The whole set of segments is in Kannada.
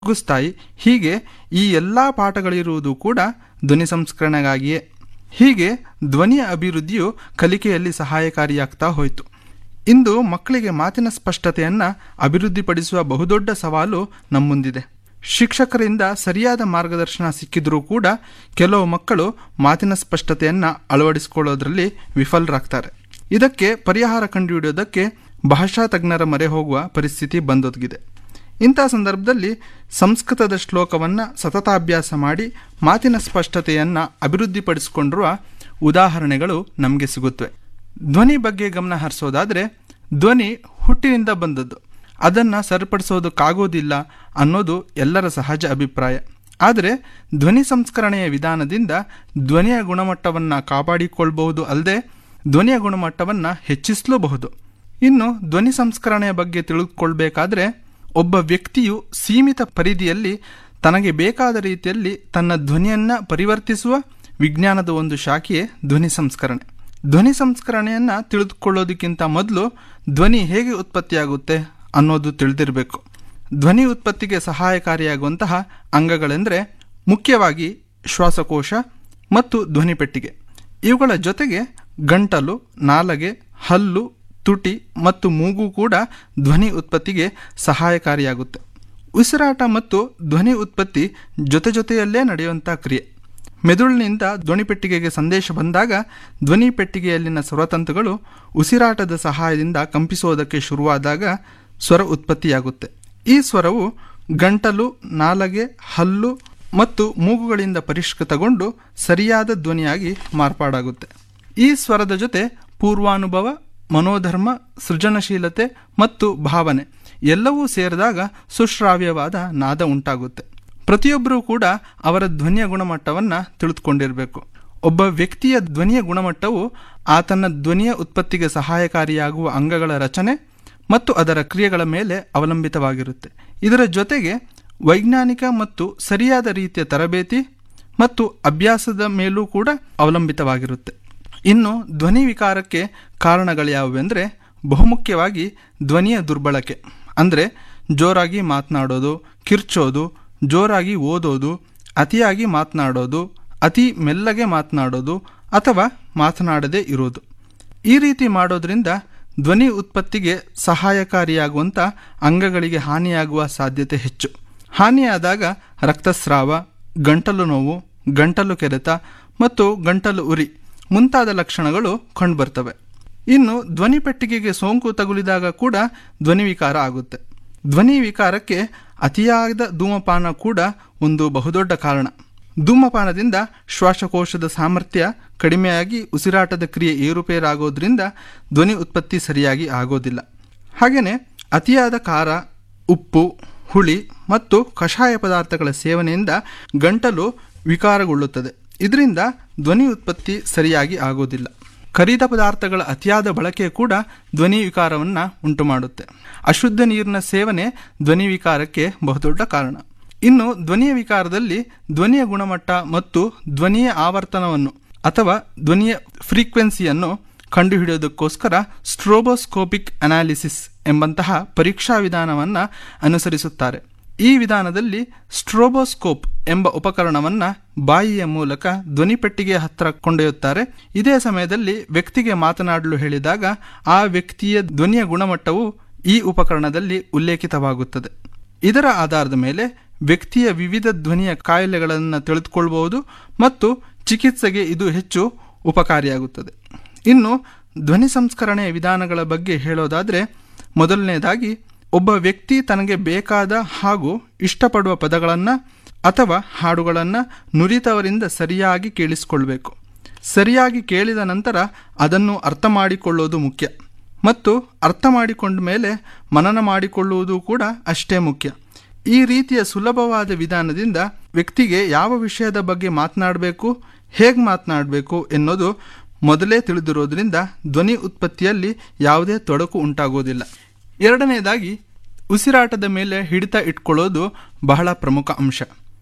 ಗುಸ್ತಾಯಿ ಹೀಗೆ ಈ ಎಲ್ಲ ಪಾಠಗಳಿರುವುದು ಕೂಡ ಧ್ವನಿ ಸಂಸ್ಕರಣೆಗಾಗಿಯೇ ಹೀಗೆ ಧ್ವನಿಯ ಅಭಿವೃದ್ಧಿಯು ಕಲಿಕೆಯಲ್ಲಿ ಸಹಾಯಕಾರಿಯಾಗ್ತಾ ಹೋಯಿತು ಇಂದು ಮಕ್ಕಳಿಗೆ ಮಾತಿನ ಸ್ಪಷ್ಟತೆಯನ್ನು ಅಭಿವೃದ್ಧಿಪಡಿಸುವ ಬಹುದೊಡ್ಡ ಸವಾಲು ನಮ್ಮ ಮುಂದಿದೆ ಶಿಕ್ಷಕರಿಂದ ಸರಿಯಾದ ಮಾರ್ಗದರ್ಶನ ಸಿಕ್ಕಿದ್ರೂ ಕೂಡ ಕೆಲವು ಮಕ್ಕಳು ಮಾತಿನ ಸ್ಪಷ್ಟತೆಯನ್ನು ಅಳವಡಿಸಿಕೊಳ್ಳೋದ್ರಲ್ಲಿ ವಿಫಲರಾಗ್ತಾರೆ ಇದಕ್ಕೆ ಪರಿಹಾರ ಕಂಡುಹಿಡಿಯೋದಕ್ಕೆ ಭಾಷಾ ತಜ್ಞರ ಮೊರೆ ಹೋಗುವ ಪರಿಸ್ಥಿತಿ ಬಂದೊದಗಿದೆ ಇಂಥ ಸಂದರ್ಭದಲ್ಲಿ ಸಂಸ್ಕೃತದ ಶ್ಲೋಕವನ್ನು ಸತತಾಭ್ಯಾಸ ಮಾಡಿ ಮಾತಿನ ಸ್ಪಷ್ಟತೆಯನ್ನು ಅಭಿವೃದ್ಧಿಪಡಿಸಿಕೊಂಡಿರುವ ಉದಾಹರಣೆಗಳು ನಮಗೆ ಸಿಗುತ್ತವೆ ಧ್ವನಿ ಬಗ್ಗೆ ಗಮನ ಹರಿಸೋದಾದರೆ ಧ್ವನಿ ಹುಟ್ಟಿನಿಂದ ಬಂದದ್ದು ಅದನ್ನು ಸರಿಪಡಿಸೋದಕ್ಕಾಗೋದಿಲ್ಲ ಅನ್ನೋದು ಎಲ್ಲರ ಸಹಜ ಅಭಿಪ್ರಾಯ ಆದರೆ ಧ್ವನಿ ಸಂಸ್ಕರಣೆಯ ವಿಧಾನದಿಂದ ಧ್ವನಿಯ ಗುಣಮಟ್ಟವನ್ನು ಕಾಪಾಡಿಕೊಳ್ಬಹುದು ಅಲ್ಲದೆ ಧ್ವನಿಯ ಗುಣಮಟ್ಟವನ್ನು ಹೆಚ್ಚಿಸಲೂಬಹುದು ಇನ್ನು ಧ್ವನಿ ಸಂಸ್ಕರಣೆಯ ಬಗ್ಗೆ ತಿಳಿದುಕೊಳ್ಬೇಕಾದ್ರೆ ಒಬ್ಬ ವ್ಯಕ್ತಿಯು ಸೀಮಿತ ಪರಿಧಿಯಲ್ಲಿ ತನಗೆ ಬೇಕಾದ ರೀತಿಯಲ್ಲಿ ತನ್ನ ಧ್ವನಿಯನ್ನು ಪರಿವರ್ತಿಸುವ ವಿಜ್ಞಾನದ ಒಂದು ಶಾಖೆಯೇ ಧ್ವನಿ ಸಂಸ್ಕರಣೆ ಧ್ವನಿ ಸಂಸ್ಕರಣೆಯನ್ನು ತಿಳಿದುಕೊಳ್ಳೋದಕ್ಕಿಂತ ಮೊದಲು ಧ್ವನಿ ಹೇಗೆ ಉತ್ಪತ್ತಿಯಾಗುತ್ತೆ ಅನ್ನೋದು ತಿಳಿದಿರಬೇಕು ಧ್ವನಿ ಉತ್ಪತ್ತಿಗೆ ಸಹಾಯಕಾರಿಯಾಗುವಂತಹ ಅಂಗಗಳೆಂದರೆ ಮುಖ್ಯವಾಗಿ ಶ್ವಾಸಕೋಶ ಮತ್ತು ಧ್ವನಿಪೆಟ್ಟಿಗೆ ಇವುಗಳ ಜೊತೆಗೆ ಗಂಟಲು ನಾಲಗೆ ಹಲ್ಲು ತುಟಿ ಮತ್ತು ಮೂಗು ಕೂಡ ಧ್ವನಿ ಉತ್ಪತ್ತಿಗೆ ಸಹಾಯಕಾರಿಯಾಗುತ್ತೆ ಉಸಿರಾಟ ಮತ್ತು ಧ್ವನಿ ಉತ್ಪತ್ತಿ ಜೊತೆ ಜೊತೆಯಲ್ಲೇ ನಡೆಯುವಂಥ ಕ್ರಿಯೆ ಮೆದುಳಿನಿಂದ ಧ್ವನಿಪೆಟ್ಟಿಗೆಗೆ ಸಂದೇಶ ಬಂದಾಗ ಧ್ವನಿಪೆಟ್ಟಿಗೆಯಲ್ಲಿನ ಸ್ವರತಂತುಗಳು ಉಸಿರಾಟದ ಸಹಾಯದಿಂದ ಕಂಪಿಸೋದಕ್ಕೆ ಶುರುವಾದಾಗ ಸ್ವರ ಉತ್ಪತ್ತಿಯಾಗುತ್ತೆ ಈ ಸ್ವರವು ಗಂಟಲು ನಾಲಗೆ ಹಲ್ಲು ಮತ್ತು ಮೂಗುಗಳಿಂದ ಪರಿಷ್ಕೃತಗೊಂಡು ಸರಿಯಾದ ಧ್ವನಿಯಾಗಿ ಮಾರ್ಪಾಡಾಗುತ್ತೆ ಈ ಸ್ವರದ ಜೊತೆ ಪೂರ್ವಾನುಭವ ಮನೋಧರ್ಮ ಸೃಜನಶೀಲತೆ ಮತ್ತು ಭಾವನೆ ಎಲ್ಲವೂ ಸೇರಿದಾಗ ಸುಶ್ರಾವ್ಯವಾದ ನಾದ ಉಂಟಾಗುತ್ತೆ ಪ್ರತಿಯೊಬ್ಬರೂ ಕೂಡ ಅವರ ಧ್ವನಿಯ ಗುಣಮಟ್ಟವನ್ನು ತಿಳಿದುಕೊಂಡಿರಬೇಕು ಒಬ್ಬ ವ್ಯಕ್ತಿಯ ಧ್ವನಿಯ ಗುಣಮಟ್ಟವು ಆತನ ಧ್ವನಿಯ ಉತ್ಪತ್ತಿಗೆ ಸಹಾಯಕಾರಿಯಾಗುವ ಅಂಗಗಳ ರಚನೆ ಮತ್ತು ಅದರ ಕ್ರಿಯೆಗಳ ಮೇಲೆ ಅವಲಂಬಿತವಾಗಿರುತ್ತೆ ಇದರ ಜೊತೆಗೆ ವೈಜ್ಞಾನಿಕ ಮತ್ತು ಸರಿಯಾದ ರೀತಿಯ ತರಬೇತಿ ಮತ್ತು ಅಭ್ಯಾಸದ ಮೇಲೂ ಕೂಡ ಅವಲಂಬಿತವಾಗಿರುತ್ತೆ ಇನ್ನು ಧ್ವನಿ ವಿಕಾರಕ್ಕೆ ಕಾರಣಗಳ್ಯಾವುವೆಂದರೆ ಬಹುಮುಖ್ಯವಾಗಿ ಧ್ವನಿಯ ದುರ್ಬಳಕೆ ಅಂದರೆ ಜೋರಾಗಿ ಮಾತನಾಡೋದು ಕಿರ್ಚೋದು ಜೋರಾಗಿ ಓದೋದು ಅತಿಯಾಗಿ ಮಾತನಾಡೋದು ಅತಿ ಮೆಲ್ಲಗೆ ಮಾತನಾಡೋದು ಅಥವಾ ಮಾತನಾಡದೇ ಇರೋದು ಈ ರೀತಿ ಮಾಡೋದ್ರಿಂದ ಧ್ವನಿ ಉತ್ಪತ್ತಿಗೆ ಸಹಾಯಕಾರಿಯಾಗುವಂಥ ಅಂಗಗಳಿಗೆ ಹಾನಿಯಾಗುವ ಸಾಧ್ಯತೆ ಹೆಚ್ಚು ಹಾನಿಯಾದಾಗ ರಕ್ತಸ್ರಾವ ಗಂಟಲು ನೋವು ಗಂಟಲು ಕೆರೆತ ಮತ್ತು ಗಂಟಲು ಉರಿ ಮುಂತಾದ ಲಕ್ಷಣಗಳು ಕಂಡುಬರ್ತವೆ ಇನ್ನು ಧ್ವನಿ ಪೆಟ್ಟಿಗೆಗೆ ಸೋಂಕು ತಗುಲಿದಾಗ ಕೂಡ ಧ್ವನಿ ವಿಕಾರ ಆಗುತ್ತೆ ಧ್ವನಿ ವಿಕಾರಕ್ಕೆ ಅತಿಯಾದ ಧೂಮಪಾನ ಕೂಡ ಒಂದು ಬಹುದೊಡ್ಡ ಕಾರಣ ಧೂಮಪಾನದಿಂದ ಶ್ವಾಸಕೋಶದ ಸಾಮರ್ಥ್ಯ ಕಡಿಮೆಯಾಗಿ ಉಸಿರಾಟದ ಕ್ರಿಯೆ ಏರುಪೇರಾಗೋದ್ರಿಂದ ಧ್ವನಿ ಉತ್ಪತ್ತಿ ಸರಿಯಾಗಿ ಆಗೋದಿಲ್ಲ ಹಾಗೆಯೇ ಅತಿಯಾದ ಖಾರ ಉಪ್ಪು ಹುಳಿ ಮತ್ತು ಕಷಾಯ ಪದಾರ್ಥಗಳ ಸೇವನೆಯಿಂದ ಗಂಟಲು ವಿಕಾರಗೊಳ್ಳುತ್ತದೆ ಇದರಿಂದ ಧ್ವನಿ ಉತ್ಪತ್ತಿ ಸರಿಯಾಗಿ ಆಗೋದಿಲ್ಲ ಕರಿದ ಪದಾರ್ಥಗಳ ಅತಿಯಾದ ಬಳಕೆ ಕೂಡ ಧ್ವನಿ ವಿಕಾರವನ್ನು ಉಂಟು ಮಾಡುತ್ತೆ ಅಶುದ್ಧ ನೀರಿನ ಸೇವನೆ ಧ್ವನಿ ವಿಕಾರಕ್ಕೆ ಬಹುದೊಡ್ಡ ಕಾರಣ ಇನ್ನು ಧ್ವನಿಯ ವಿಕಾರದಲ್ಲಿ ಧ್ವನಿಯ ಗುಣಮಟ್ಟ ಮತ್ತು ಧ್ವನಿಯ ಆವರ್ತನವನ್ನು ಅಥವಾ ಧ್ವನಿಯ ಫ್ರೀಕ್ವೆನ್ಸಿಯನ್ನು ಕಂಡುಹಿಡಿಯೋದಕ್ಕೋಸ್ಕರ ಸ್ಟ್ರೋಬೋಸ್ಕೋಪಿಕ್ ಅನಾಲಿಸಿಸ್ ಎಂಬಂತಹ ಪರೀಕ್ಷಾ ವಿಧಾನವನ್ನು ಅನುಸರಿಸುತ್ತಾರೆ ಈ ವಿಧಾನದಲ್ಲಿ ಸ್ಟ್ರೋಬೋಸ್ಕೋಪ್ ಎಂಬ ಉಪಕರಣವನ್ನು ಬಾಯಿಯ ಮೂಲಕ ಧ್ವನಿಪೆಟ್ಟಿಗೆಯ ಹತ್ತಿರ ಕೊಂಡೊಯ್ಯುತ್ತಾರೆ ಇದೇ ಸಮಯದಲ್ಲಿ ವ್ಯಕ್ತಿಗೆ ಮಾತನಾಡಲು ಹೇಳಿದಾಗ ಆ ವ್ಯಕ್ತಿಯ ಧ್ವನಿಯ ಗುಣಮಟ್ಟವು ಈ ಉಪಕರಣದಲ್ಲಿ ಉಲ್ಲೇಖಿತವಾಗುತ್ತದೆ ಇದರ ಆಧಾರದ ಮೇಲೆ ವ್ಯಕ್ತಿಯ ವಿವಿಧ ಧ್ವನಿಯ ಕಾಯಿಲೆಗಳನ್ನು ತಿಳಿದುಕೊಳ್ಬಹುದು ಮತ್ತು ಚಿಕಿತ್ಸೆಗೆ ಇದು ಹೆಚ್ಚು ಉಪಕಾರಿಯಾಗುತ್ತದೆ ಇನ್ನು ಧ್ವನಿ ಸಂಸ್ಕರಣೆಯ ವಿಧಾನಗಳ ಬಗ್ಗೆ ಹೇಳೋದಾದರೆ ಮೊದಲನೇದಾಗಿ ಒಬ್ಬ ವ್ಯಕ್ತಿ ತನಗೆ ಬೇಕಾದ ಹಾಗೂ ಇಷ್ಟಪಡುವ ಪದಗಳನ್ನು ಅಥವಾ ಹಾಡುಗಳನ್ನು ನುರಿತವರಿಂದ ಸರಿಯಾಗಿ ಕೇಳಿಸಿಕೊಳ್ಬೇಕು ಸರಿಯಾಗಿ ಕೇಳಿದ ನಂತರ ಅದನ್ನು ಅರ್ಥ ಮಾಡಿಕೊಳ್ಳೋದು ಮುಖ್ಯ ಮತ್ತು ಅರ್ಥ ಮಾಡಿಕೊಂಡ ಮೇಲೆ ಮನನ ಮಾಡಿಕೊಳ್ಳುವುದು ಕೂಡ ಅಷ್ಟೇ ಮುಖ್ಯ ಈ ರೀತಿಯ ಸುಲಭವಾದ ವಿಧಾನದಿಂದ ವ್ಯಕ್ತಿಗೆ ಯಾವ ವಿಷಯದ ಬಗ್ಗೆ ಮಾತನಾಡಬೇಕು ಹೇಗೆ ಮಾತನಾಡಬೇಕು ಎನ್ನುವುದು ಮೊದಲೇ ತಿಳಿದಿರೋದ್ರಿಂದ ಧ್ವನಿ ಉತ್ಪತ್ತಿಯಲ್ಲಿ ಯಾವುದೇ ತೊಡಕು ಉಂಟಾಗೋದಿಲ್ಲ ಎರಡನೇದಾಗಿ ಉಸಿರಾಟದ ಮೇಲೆ ಹಿಡಿತ ಇಟ್ಕೊಳ್ಳೋದು ಬಹಳ ಪ್ರಮುಖ ಅಂಶ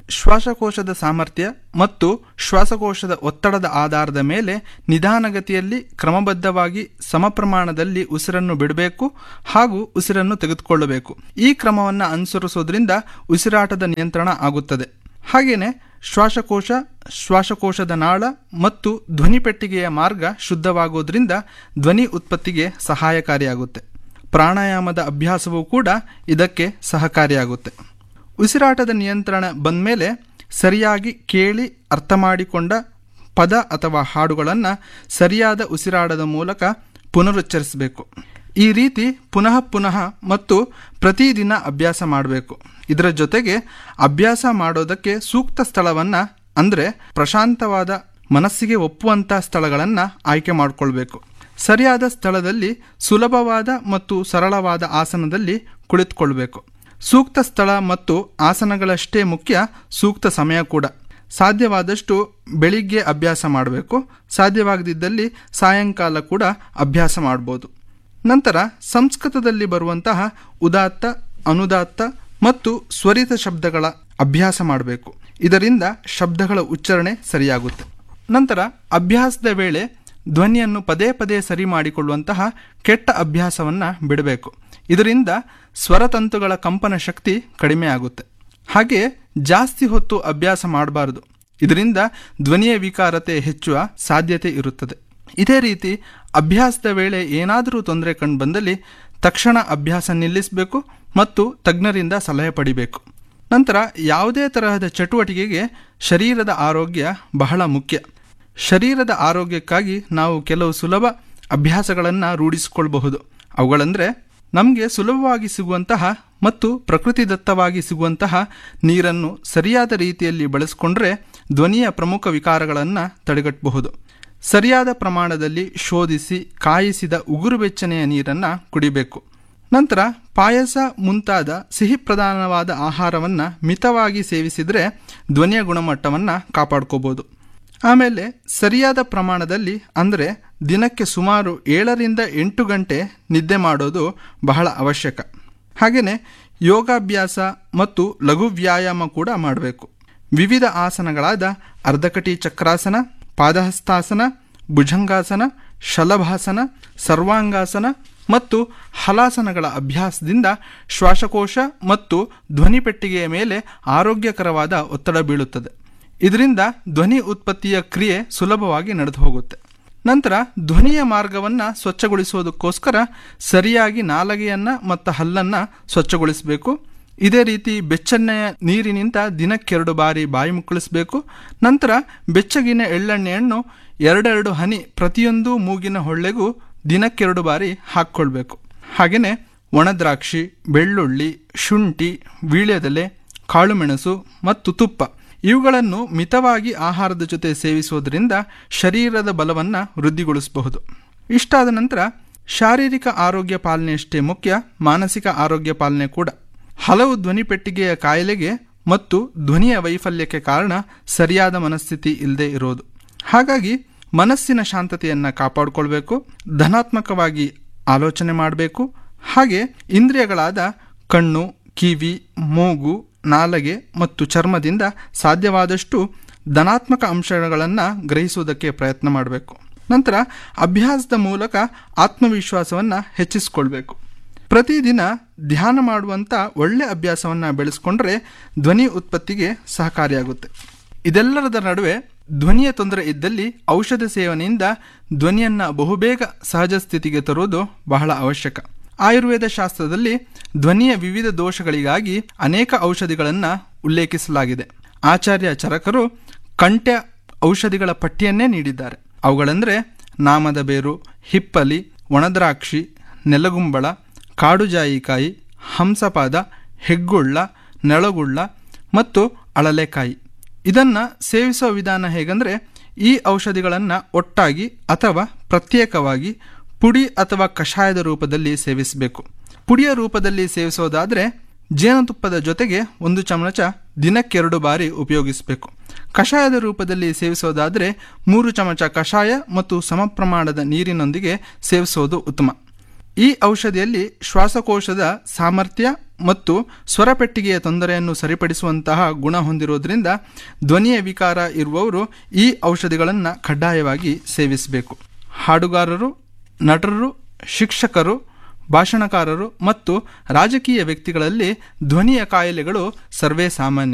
ಶ್ವಾಸಕೋಶದ ಸಾಮರ್ಥ್ಯ ಮತ್ತು ಶ್ವಾಸಕೋಶದ ಒತ್ತಡದ ಆಧಾರದ ಮೇಲೆ ನಿಧಾನಗತಿಯಲ್ಲಿ ಕ್ರಮಬದ್ಧವಾಗಿ ಸಮಪ್ರಮಾಣದಲ್ಲಿ ಉಸಿರನ್ನು ಬಿಡಬೇಕು ಹಾಗೂ ಉಸಿರನ್ನು ತೆಗೆದುಕೊಳ್ಳಬೇಕು ಈ ಕ್ರಮವನ್ನು ಅನುಸರಿಸೋದ್ರಿಂದ ಉಸಿರಾಟದ ನಿಯಂತ್ರಣ ಆಗುತ್ತದೆ ಹಾಗೆಯೇ ಶ್ವಾಸಕೋಶ ಶ್ವಾಸಕೋಶದ ನಾಳ ಮತ್ತು ಧ್ವನಿಪೆಟ್ಟಿಗೆಯ ಮಾರ್ಗ ಶುದ್ಧವಾಗೋದ್ರಿಂದ ಧ್ವನಿ ಉತ್ಪತ್ತಿಗೆ ಸಹಾಯಕಾರಿಯಾಗುತ್ತೆ ಪ್ರಾಣಾಯಾಮದ ಅಭ್ಯಾಸವೂ ಕೂಡ ಇದಕ್ಕೆ ಸಹಕಾರಿಯಾಗುತ್ತೆ ಉಸಿರಾಟದ ನಿಯಂತ್ರಣ ಬಂದಮೇಲೆ ಸರಿಯಾಗಿ ಕೇಳಿ ಅರ್ಥ ಮಾಡಿಕೊಂಡ ಪದ ಅಥವಾ ಹಾಡುಗಳನ್ನು ಸರಿಯಾದ ಉಸಿರಾಟದ ಮೂಲಕ ಪುನರುಚ್ಚರಿಸಬೇಕು ಈ ರೀತಿ ಪುನಃ ಪುನಃ ಮತ್ತು ಪ್ರತಿದಿನ ಅಭ್ಯಾಸ ಮಾಡಬೇಕು ಇದರ ಜೊತೆಗೆ ಅಭ್ಯಾಸ ಮಾಡೋದಕ್ಕೆ ಸೂಕ್ತ ಸ್ಥಳವನ್ನು ಅಂದರೆ ಪ್ರಶಾಂತವಾದ ಮನಸ್ಸಿಗೆ ಒಪ್ಪುವಂಥ ಸ್ಥಳಗಳನ್ನು ಆಯ್ಕೆ ಮಾಡಿಕೊಳ್ಬೇಕು ಸರಿಯಾದ ಸ್ಥಳದಲ್ಲಿ ಸುಲಭವಾದ ಮತ್ತು ಸರಳವಾದ ಆಸನದಲ್ಲಿ ಕುಳಿತುಕೊಳ್ಬೇಕು ಸೂಕ್ತ ಸ್ಥಳ ಮತ್ತು ಆಸನಗಳಷ್ಟೇ ಮುಖ್ಯ ಸೂಕ್ತ ಸಮಯ ಕೂಡ ಸಾಧ್ಯವಾದಷ್ಟು ಬೆಳಿಗ್ಗೆ ಅಭ್ಯಾಸ ಮಾಡಬೇಕು ಸಾಧ್ಯವಾಗದಿದ್ದಲ್ಲಿ ಸಾಯಂಕಾಲ ಕೂಡ ಅಭ್ಯಾಸ ಮಾಡ್ಬೋದು ನಂತರ ಸಂಸ್ಕೃತದಲ್ಲಿ ಬರುವಂತಹ ಉದಾತ್ತ ಅನುದಾತ್ತ ಮತ್ತು ಸ್ವರಿತ ಶಬ್ದಗಳ ಅಭ್ಯಾಸ ಮಾಡಬೇಕು ಇದರಿಂದ ಶಬ್ದಗಳ ಉಚ್ಚಾರಣೆ ಸರಿಯಾಗುತ್ತೆ ನಂತರ ಅಭ್ಯಾಸದ ವೇಳೆ ಧ್ವನಿಯನ್ನು ಪದೇ ಪದೇ ಸರಿ ಮಾಡಿಕೊಳ್ಳುವಂತಹ ಕೆಟ್ಟ ಅಭ್ಯಾಸವನ್ನು ಬಿಡಬೇಕು ಇದರಿಂದ ಸ್ವರತಂತುಗಳ ಕಂಪನ ಶಕ್ತಿ ಕಡಿಮೆ ಆಗುತ್ತೆ ಹಾಗೆ ಜಾಸ್ತಿ ಹೊತ್ತು ಅಭ್ಯಾಸ ಮಾಡಬಾರದು ಇದರಿಂದ ಧ್ವನಿಯ ವಿಕಾರತೆ ಹೆಚ್ಚುವ ಸಾಧ್ಯತೆ ಇರುತ್ತದೆ ಇದೇ ರೀತಿ ಅಭ್ಯಾಸದ ವೇಳೆ ಏನಾದರೂ ತೊಂದರೆ ಕಂಡು ಬಂದಲ್ಲಿ ತಕ್ಷಣ ಅಭ್ಯಾಸ ನಿಲ್ಲಿಸಬೇಕು ಮತ್ತು ತಜ್ಞರಿಂದ ಸಲಹೆ ಪಡಿಬೇಕು ನಂತರ ಯಾವುದೇ ತರಹದ ಚಟುವಟಿಕೆಗೆ ಶರೀರದ ಆರೋಗ್ಯ ಬಹಳ ಮುಖ್ಯ ಶರೀರದ ಆರೋಗ್ಯಕ್ಕಾಗಿ ನಾವು ಕೆಲವು ಸುಲಭ ಅಭ್ಯಾಸಗಳನ್ನು ರೂಢಿಸಿಕೊಳ್ಬಹುದು ಅವುಗಳಂದರೆ ನಮಗೆ ಸುಲಭವಾಗಿ ಸಿಗುವಂತಹ ಮತ್ತು ಪ್ರಕೃತಿದತ್ತವಾಗಿ ಸಿಗುವಂತಹ ನೀರನ್ನು ಸರಿಯಾದ ರೀತಿಯಲ್ಲಿ ಬಳಸಿಕೊಂಡ್ರೆ ಧ್ವನಿಯ ಪ್ರಮುಖ ವಿಕಾರಗಳನ್ನು ತಡೆಗಟ್ಟಬಹುದು ಸರಿಯಾದ ಪ್ರಮಾಣದಲ್ಲಿ ಶೋಧಿಸಿ ಕಾಯಿಸಿದ ಉಗುರು ಬೆಚ್ಚನೆಯ ನೀರನ್ನು ಕುಡಿಬೇಕು ನಂತರ ಪಾಯಸ ಮುಂತಾದ ಸಿಹಿ ಪ್ರಧಾನವಾದ ಆಹಾರವನ್ನು ಮಿತವಾಗಿ ಸೇವಿಸಿದರೆ ಧ್ವನಿಯ ಗುಣಮಟ್ಟವನ್ನು ಕಾಪಾಡ್ಕೋಬೋದು ಆಮೇಲೆ ಸರಿಯಾದ ಪ್ರಮಾಣದಲ್ಲಿ ಅಂದರೆ ದಿನಕ್ಕೆ ಸುಮಾರು ಏಳರಿಂದ ಎಂಟು ಗಂಟೆ ನಿದ್ದೆ ಮಾಡೋದು ಬಹಳ ಅವಶ್ಯಕ ಹಾಗೆಯೇ ಯೋಗಾಭ್ಯಾಸ ಮತ್ತು ಲಘು ವ್ಯಾಯಾಮ ಕೂಡ ಮಾಡಬೇಕು ವಿವಿಧ ಆಸನಗಳಾದ ಅರ್ಧಕಟಿ ಚಕ್ರಾಸನ ಪಾದಹಸ್ತಾಸನ ಭುಜಂಗಾಸನ ಶಲಭಾಸನ ಸರ್ವಾಂಗಾಸನ ಮತ್ತು ಹಲಾಸನಗಳ ಅಭ್ಯಾಸದಿಂದ ಶ್ವಾಸಕೋಶ ಮತ್ತು ಧ್ವನಿಪೆಟ್ಟಿಗೆಯ ಮೇಲೆ ಆರೋಗ್ಯಕರವಾದ ಒತ್ತಡ ಬೀಳುತ್ತದೆ ಇದರಿಂದ ಧ್ವನಿ ಉತ್ಪತ್ತಿಯ ಕ್ರಿಯೆ ಸುಲಭವಾಗಿ ನಡೆದು ಹೋಗುತ್ತೆ ನಂತರ ಧ್ವನಿಯ ಮಾರ್ಗವನ್ನು ಸ್ವಚ್ಛಗೊಳಿಸೋದಕ್ಕೋಸ್ಕರ ಸರಿಯಾಗಿ ನಾಲಗೆಯನ್ನು ಮತ್ತು ಹಲ್ಲನ್ನು ಸ್ವಚ್ಛಗೊಳಿಸಬೇಕು ಇದೇ ರೀತಿ ಬೆಚ್ಚನೆಯ ನೀರಿನಿಂದ ದಿನಕ್ಕೆರಡು ಬಾರಿ ಬಾಯಿ ಮುಕ್ಕಳಿಸಬೇಕು ನಂತರ ಬೆಚ್ಚಗಿನ ಎಳ್ಳೆಣ್ಣೆಯನ್ನು ಎರಡೆರಡು ಹನಿ ಪ್ರತಿಯೊಂದು ಮೂಗಿನ ಹೊಳ್ಳೆಗೂ ದಿನಕ್ಕೆರಡು ಬಾರಿ ಹಾಕ್ಕೊಳ್ಬೇಕು ಹಾಗೆಯೇ ಒಣದ್ರಾಕ್ಷಿ ಬೆಳ್ಳುಳ್ಳಿ ಶುಂಠಿ ವೀಳ್ಯದೆಲೆ ಕಾಳುಮೆಣಸು ಮತ್ತು ತುಪ್ಪ ಇವುಗಳನ್ನು ಮಿತವಾಗಿ ಆಹಾರದ ಜೊತೆ ಸೇವಿಸುವುದರಿಂದ ಶರೀರದ ಬಲವನ್ನು ವೃದ್ಧಿಗೊಳಿಸಬಹುದು ಇಷ್ಟಾದ ನಂತರ ಶಾರೀರಿಕ ಆರೋಗ್ಯ ಪಾಲನೆಯಷ್ಟೇ ಮುಖ್ಯ ಮಾನಸಿಕ ಆರೋಗ್ಯ ಪಾಲನೆ ಕೂಡ ಹಲವು ಧ್ವನಿಪೆಟ್ಟಿಗೆಯ ಕಾಯಿಲೆಗೆ ಮತ್ತು ಧ್ವನಿಯ ವೈಫಲ್ಯಕ್ಕೆ ಕಾರಣ ಸರಿಯಾದ ಮನಸ್ಥಿತಿ ಇಲ್ಲದೆ ಇರೋದು ಹಾಗಾಗಿ ಮನಸ್ಸಿನ ಶಾಂತತೆಯನ್ನು ಕಾಪಾಡಿಕೊಳ್ಬೇಕು ಧನಾತ್ಮಕವಾಗಿ ಆಲೋಚನೆ ಮಾಡಬೇಕು ಹಾಗೆ ಇಂದ್ರಿಯಗಳಾದ ಕಣ್ಣು ಕಿವಿ ಮೂಗು ನಾಲಗೆ ಮತ್ತು ಚರ್ಮದಿಂದ ಸಾಧ್ಯವಾದಷ್ಟು ಧನಾತ್ಮಕ ಅಂಶಗಳನ್ನು ಗ್ರಹಿಸುವುದಕ್ಕೆ ಪ್ರಯತ್ನ ಮಾಡಬೇಕು ನಂತರ ಅಭ್ಯಾಸದ ಮೂಲಕ ಆತ್ಮವಿಶ್ವಾಸವನ್ನು ಹೆಚ್ಚಿಸಿಕೊಳ್ಬೇಕು ಪ್ರತಿದಿನ ಧ್ಯಾನ ಮಾಡುವಂಥ ಒಳ್ಳೆಯ ಅಭ್ಯಾಸವನ್ನು ಬೆಳೆಸ್ಕೊಂಡ್ರೆ ಧ್ವನಿ ಉತ್ಪತ್ತಿಗೆ ಸಹಕಾರಿಯಾಗುತ್ತೆ ಇದೆಲ್ಲರದ ನಡುವೆ ಧ್ವನಿಯ ತೊಂದರೆ ಇದ್ದಲ್ಲಿ ಔಷಧ ಸೇವನೆಯಿಂದ ಧ್ವನಿಯನ್ನು ಬಹುಬೇಗ ಸಹಜ ಸ್ಥಿತಿಗೆ ತರುವುದು ಬಹಳ ಅವಶ್ಯಕ ಆಯುರ್ವೇದ ಶಾಸ್ತ್ರದಲ್ಲಿ ಧ್ವನಿಯ ವಿವಿಧ ದೋಷಗಳಿಗಾಗಿ ಅನೇಕ ಔಷಧಿಗಳನ್ನು ಉಲ್ಲೇಖಿಸಲಾಗಿದೆ ಆಚಾರ್ಯ ಚರಕರು ಕಂಠ್ಯ ಔಷಧಿಗಳ ಪಟ್ಟಿಯನ್ನೇ ನೀಡಿದ್ದಾರೆ ಅವುಗಳೆಂದರೆ ನಾಮದ ಬೇರು ಹಿಪ್ಪಲಿ ಒಣದ್ರಾಕ್ಷಿ ನೆಲಗುಂಬಳ ಕಾಡುಜಾಯಿಕಾಯಿ ಹಂಸಪಾದ ಹೆಗ್ಗುಳ್ಳ ನೆಳಗುಳ್ಳ ಮತ್ತು ಅಳಲೆಕಾಯಿ ಇದನ್ನು ಸೇವಿಸುವ ವಿಧಾನ ಹೇಗೆಂದರೆ ಈ ಔಷಧಿಗಳನ್ನು ಒಟ್ಟಾಗಿ ಅಥವಾ ಪ್ರತ್ಯೇಕವಾಗಿ ಪುಡಿ ಅಥವಾ ಕಷಾಯದ ರೂಪದಲ್ಲಿ ಸೇವಿಸಬೇಕು ಪುಡಿಯ ರೂಪದಲ್ಲಿ ಸೇವಿಸೋದಾದರೆ ಜೇನುತುಪ್ಪದ ಜೊತೆಗೆ ಒಂದು ಚಮಚ ದಿನಕ್ಕೆರಡು ಬಾರಿ ಉಪಯೋಗಿಸಬೇಕು ಕಷಾಯದ ರೂಪದಲ್ಲಿ ಸೇವಿಸೋದಾದರೆ ಮೂರು ಚಮಚ ಕಷಾಯ ಮತ್ತು ಸಮ ಪ್ರಮಾಣದ ನೀರಿನೊಂದಿಗೆ ಸೇವಿಸೋದು ಉತ್ತಮ ಈ ಔಷಧಿಯಲ್ಲಿ ಶ್ವಾಸಕೋಶದ ಸಾಮರ್ಥ್ಯ ಮತ್ತು ಸ್ವರಪೆಟ್ಟಿಗೆಯ ತೊಂದರೆಯನ್ನು ಸರಿಪಡಿಸುವಂತಹ ಗುಣ ಹೊಂದಿರುವುದರಿಂದ ಧ್ವನಿಯ ವಿಕಾರ ಇರುವವರು ಈ ಔಷಧಿಗಳನ್ನು ಕಡ್ಡಾಯವಾಗಿ ಸೇವಿಸಬೇಕು ಹಾಡುಗಾರರು ನಟರು ಶಿಕ್ಷಕರು ಭಾಷಣಕಾರರು ಮತ್ತು ರಾಜಕೀಯ ವ್ಯಕ್ತಿಗಳಲ್ಲಿ ಧ್ವನಿಯ ಕಾಯಿಲೆಗಳು ಸರ್ವೇ ಸಾಮಾನ್ಯ